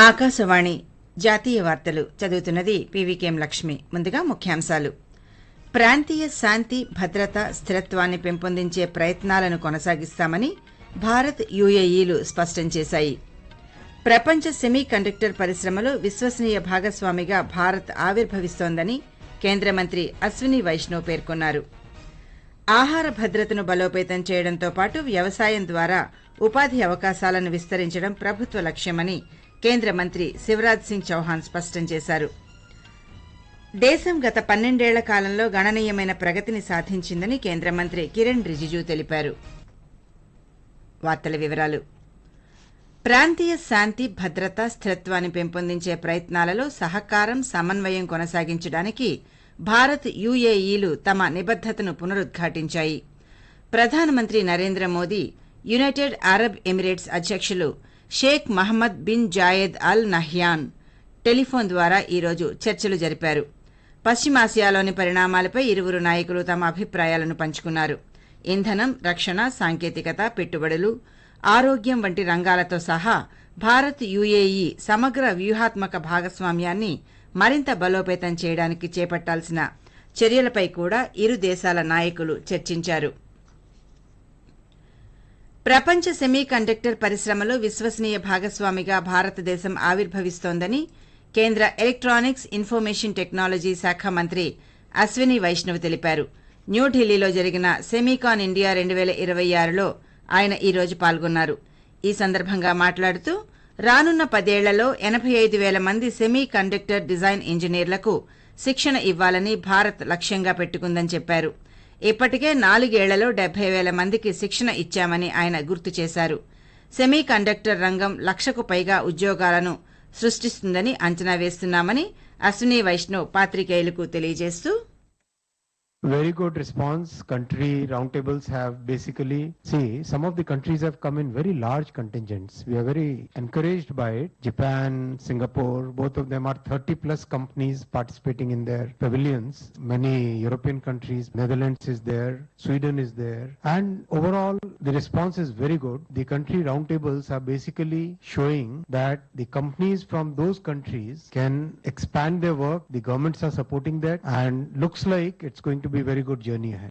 ఆకాశవాణి జాతీయ వార్తలు చదువుతున్నది పీవీకేఎం లక్ష్మి ముందుగా ముఖ్యాంశాలు ప్రాంతీయ శాంతి భద్రత స్థిరత్వాన్ని పెంపొందించే ప్రయత్నాలను కొనసాగిస్తామని భారత్ యుఏఈలు స్పష్టం చేశాయి ప్రపంచ సెమీ కండక్టర్ పరిశ్రమలో విశ్వసనీయ భాగస్వామిగా భారత్ ఆవిర్భవిస్తోందని కేంద్ర మంత్రి అశ్విని వైష్ణవ్ పేర్కొన్నారు ఆహార భద్రతను బలోపేతం చేయడంతో పాటు వ్యవసాయం ద్వారా ఉపాధి అవకాశాలను విస్తరించడం ప్రభుత్వ లక్ష్యమని కేంద్ర మంత్రి శివరాజ్ సింగ్ చౌహాన్ స్పష్టం చేశారు దేశం గత పన్నెండేళ్ల కాలంలో గణనీయమైన ప్రగతిని సాధించిందని కేంద్ర మంత్రి కిరణ్ రిజిజు తెలిపారు వార్తల వివరాలు ప్రాంతీయ శాంతి భద్రత స్థిరత్వాన్ని పెంపొందించే ప్రయత్నాలలో సహకారం సమన్వయం కొనసాగించడానికి భారత్ యుఏఈలు తమ నిబద్దతను పునరుద్ఘాటించాయి ప్రధానమంత్రి Narendra Modi United Arab Emirates అధ్యక్షులు Sheikh Mohammed bin Zayed Al Nahyan telephone ద్వారా ఈరోజు చర్చలు జరిపారు పశ్చిమాసియాలోని పరిణామాలపై ఇరువురు నాయకులు తమ అభిప్రాయాలను పంచుకున్నారు ఇంధనం రక్షణ సాంకేతికత పెట్టుబడులు ఆరోగ్యం వంటి రంగాలతో సహా భారత్ యుఏఈ సమగ్ర వ్యూహాత్మక భాగస్వామ్యాన్ని మరింత బలోపేతం చేయడానికి చేపట్టాల్సిన చర్యలపై కూడా ఇరు దేశాల నాయకులు చర్చించారు ప్రపంచ సెమీ కండక్టర్ పరిశ్రమలో విశ్వసనీయ భాగస్వామిగా భారతదేశం ఆవిర్భవిస్తోందని కేంద్ర ఎలక్ట్రానిక్స్ ఇన్ఫర్మేషన్ టెక్నాలజీ శాఖ మంత్రి అశ్విని వైష్ణవ్ తెలిపారు న్యూఢిల్లీలో జరిగిన సెమీకాన్ ఇండియా రెండు వేల ఇరవై ఆరులో ఆయన ఈ రోజు పాల్గొన్నారు ఈ సందర్భంగా మాట్లాడుతూ రానున్న పదేళ్లలో ఎనబై ఐదు వేల మంది సెమీ కండక్టర్ డిజైన్ ఇంజనీర్లకు శిక్షణ ఇవ్వాలని భారత్ లక్ష్యంగా పెట్టుకుందని చెప్పారు ఇప్పటికే నాలుగేళ్లలో డెబ్బై వేల మందికి శిక్షణ ఇచ్చామని ఆయన గుర్తు చేశారు సెమీ కండక్టర్ రంగం లక్షకు పైగా ఉద్యోగాలను సృష్టిస్తుందని అంచనా వేస్తున్నామని అశ్విని వైష్ణవ్ పాత్రికేయులకు తెలియజేస్తూ Very good response. Country roundtables have basically, see, some of the countries have come in very large contingents. We are very encouraged by it. Japan, Singapore, both of them are 30 plus companies participating in their pavilions. Many European countries, Netherlands is there, Sweden is there. And overall, the response is very good. The country roundtables are basically showing that the companies from those countries can expand their work. The governments are supporting that and looks like it's going to be a very good journey ahead.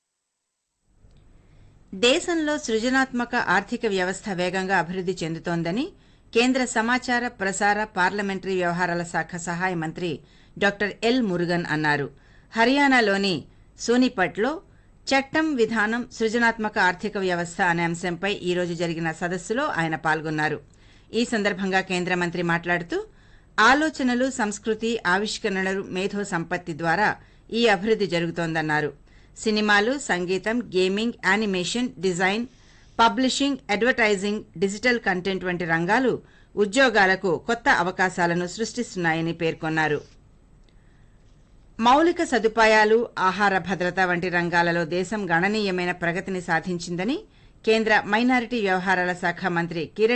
దేశంలో సృజనాత్మక ఆర్థిక వ్యవస్థ వేగంగా అభివృద్ది చెందుతోందని కేంద్ర సమాచార ప్రసార parliamentary వ్యవహారాల శాఖ సహాయ మంత్రి డాక్టర్ ఎల్ మురుగన్ అన్నారు హర్యానాలోని సోనిపట్లో చట్టం విధానం సృజనాత్మక ఆర్థిక వ్యవస్థ అనే అంశంపై ఈ రోజు జరిగిన సదస్సులో ఆయన పాల్గొన్నారు ఈ సందర్భంగా కేంద్ర మంత్రి మాట్లాడుతూ ఆలోచనలు సంస్కృతి ఆవిష్కరణలు మేధో సంపత్తి ద్వారా ఈ అభివృద్ది జరుగుతోందన్నారు సినిమాలు సంగీతం gaming animation design publishing advertising digital content వంటి రంగాలు ఉద్యోగాలకు కొత్త అవకాశాలను సృష్టిస్తున్నాయని పేర్కొన్నారు మౌలిక సదుపాయాలు ఆహార భద్రత వంటి రంగాలలో దేశం గణనీయమైన ప్రగతిని సాధించిందని కేంద్ర మైనారిటీ వ్యవహారాల శాఖ మంత్రి కిరణ్